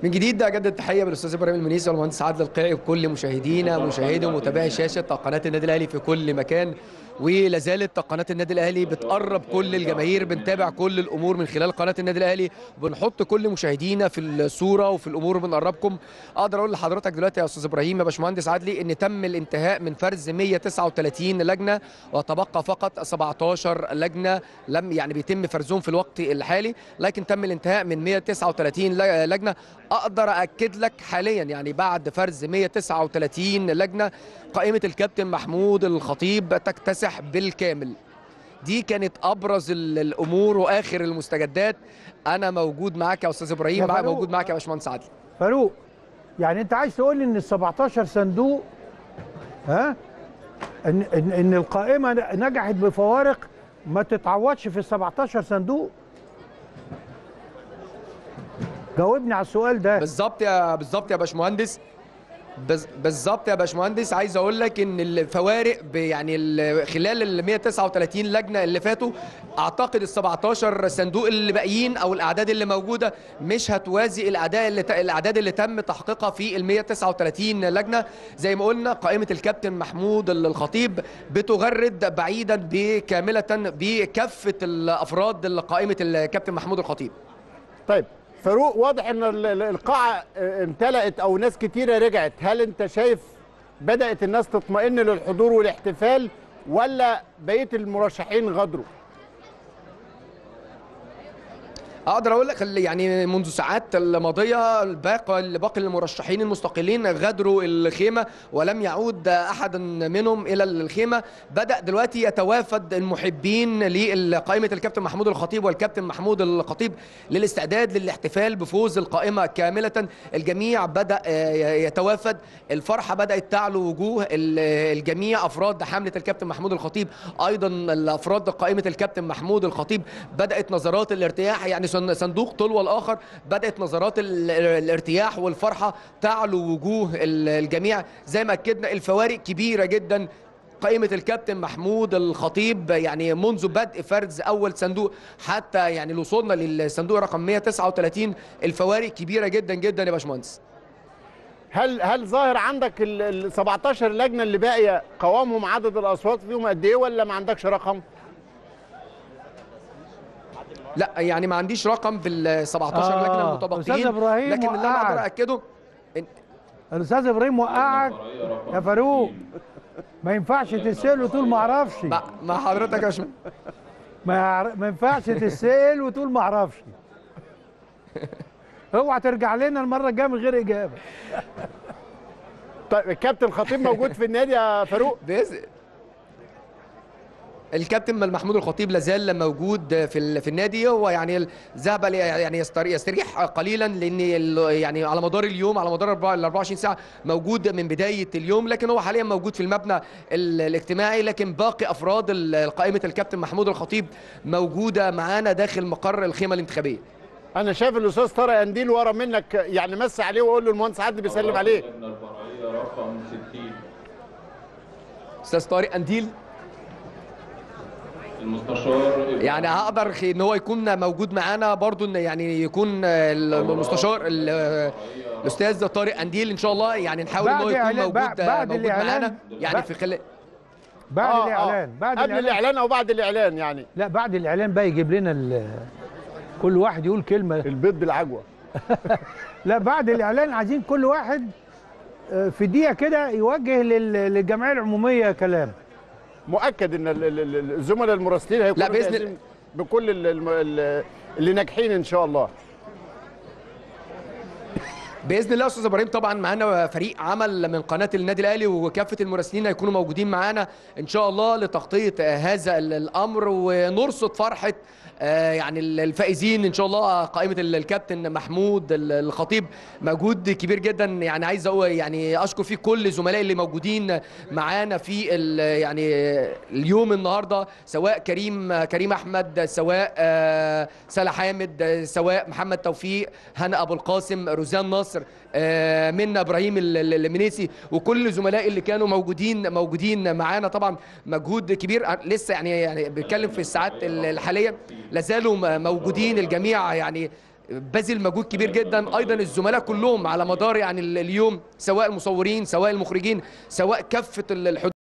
من جديد اجدد التحيه بالاستاذ ابراهيم المنيسي والمهندس عادل القيعي وكل مشاهدينا مشاهدي ومتابعي شاشه قناه النادي الاهلي في كل مكان ولا زالت قناه النادي الاهلي بتقرب كل الجماهير بنتابع كل الامور من خلال قناه النادي الاهلي وبنحط كل مشاهدينا في الصوره وفي الامور بنقربكم اقدر اقول لحضرتك دلوقتي يا استاذ ابراهيم يا باشمهندس عادلي ان تم الانتهاء من فرز 139 لجنه وتبقى فقط 17 لجنه لم يعني بيتم فرزهم في الوقت الحالي لكن تم الانتهاء من 139 لجنه اقدر اكد لك حاليا يعني بعد فرز 139 لجنه قائمه الكابتن محمود الخطيب تكتسح بالكامل دي كانت ابرز الامور واخر المستجدات انا موجود معاك يا استاذ ابراهيم بقى موجود معاك يا باشمهندس عادل فاروق يعني انت عايز تقول لي ان ال 17 صندوق ها ان ان, إن القائمه نجحت بفوارق ما تتعوضش في ال 17 صندوق جاوبني على السؤال ده بالظبط يا بالظبط يا باشمهندس بالظبط يا باشمهندس عايز اقول لك ان الفوارق يعني خلال ال 139 لجنه اللي فاتوا اعتقد ال 17 صندوق اللي باقيين او الاعداد اللي موجوده مش هتوازي الاعداد اللي الاعداد اللي تم تحقيقها في ال 139 لجنه زي ما قلنا قائمه الكابتن محمود الخطيب بتغرد بعيدا بكامله بكافه الافراد قائمه الكابتن محمود الخطيب طيب فاروق واضح ان القاعه امتلأت او ناس كتيره رجعت هل انت شايف بدات الناس تطمئن للحضور والاحتفال ولا بقيه المرشحين غدروا اقدر اقول لك يعني منذ ساعات الماضيه الباقي باقي المرشحين المستقلين غادروا الخيمه ولم يعود احد منهم الى الخيمه بدا دلوقتي يتوافد المحبين لقائمه الكابتن محمود الخطيب والكابتن محمود الخطيب للاستعداد للاحتفال بفوز القائمه كامله الجميع بدا يتوافد الفرحه بدات تعلو وجوه الجميع افراد حمله الكابتن محمود الخطيب ايضا الافراد قائمه الكابتن محمود الخطيب بدات نظرات الارتياح يعني صندوق تلو الاخر بدات نظرات الارتياح والفرحه تعلو وجوه الجميع زي ما اكدنا الفوارق كبيره جدا قائمة الكابتن محمود الخطيب يعني منذ بدء فرز أول صندوق حتى يعني وصولنا للصندوق رقم 139 الفوارق كبيرة جدا جدا يا باشمهندس هل هل ظاهر عندك ال 17 لجنة اللي باقية قوامهم عدد الأصوات فيهم قد إيه ولا ما عندكش رقم؟ لا يعني ما عنديش رقم بال 17 آه. لجنه المتبقيين أستاذ إبراهيم لكن اللي انا وقعك. اقدر اكده إن الاستاذ ابراهيم وقعك يا فاروق ما ينفعش تسال وتقول ما اعرفش مع, مع حضرتك يا باشمهندس ما, يعر- ما ينفعش تسال وتقول ما اعرفش اوعى ترجع لنا المره الجايه من غير اجابه طيب الكابتن خطيب موجود في النادي يا فاروق بإذن الكابتن محمود الخطيب لازال موجود في ال- في النادي هو يعني ذهب ل- يعني يستر- يستريح قليلا لان ال- يعني على مدار اليوم على مدار الأربعة- ال 24 ساعه موجود من بدايه اليوم لكن هو حاليا موجود في المبنى ال- الاجتماعي لكن باقي افراد ال- قائمه الكابتن محمود الخطيب موجوده معانا داخل مقر الخيمه الانتخابيه انا شايف الاستاذ طارق انديل ورا منك يعني مس عليه وقول له المهندس عادل بيسلم عليه اللجنة الفرعية رقم 60 استاذ طارق انديل المستشار يعني هقدر خ- ان هو يكون موجود معانا برضو ان يعني يكون المستشار ال- الاستاذ طارق انديل ان شاء الله يعني نحاول ان هو بعد يكون إعلان- موجود بعد- بعد موجود الإعلان- معانا يعني بعد- في خلال بعد آه، آه. الاعلان بعد قبل الاعلان الاعلان او بعد الاعلان يعني لا بعد الاعلان بقى يجيب لنا ال- كل واحد يقول كلمه البيض بالعجوه لا بعد الاعلان عايزين كل واحد آه، في دقيقه كده يوجه لل- للجمعيه العموميه كلام مؤكد ان ال- ال- ال- الزملاء المراسلين هيكونوا لا، بإذن- جاهزين بكل ال- الم- ال- اللي ناجحين ان شاء الله باذن الله يا استاذ ابراهيم طبعا معانا فريق عمل من قناه النادي الاهلي وكافه المراسلين هيكونوا موجودين معانا ان شاء الله لتغطيه آه، هذا ال- الامر ونرصد فرحه آه، يعني ال- الفائزين ان شاء الله قائمه ال- الكابتن محمود ال- الخطيب مجهود كبير جدا يعني عايز أقول يعني اشكر فيه كل زملائي اللي موجودين معانا في ال- يعني اليوم النهارده سواء كريم كريم احمد سواء آه، سلا حامد آه، سواء محمد توفيق هنا ابو القاسم روزان ناصر آه، منا ابراهيم ال- ال- المنيسي وكل زملائي اللي كانوا موجودين موجودين معانا طبعا مجهود كبير آه، لسه يعني يعني بنتكلم في الساعات ال- الحاليه لازالوا م- موجودين الجميع يعني بذل مجهود كبير جدا ايضا الزملاء كلهم على مدار يعني ال- اليوم سواء المصورين سواء المخرجين سواء كافه ال- الحضور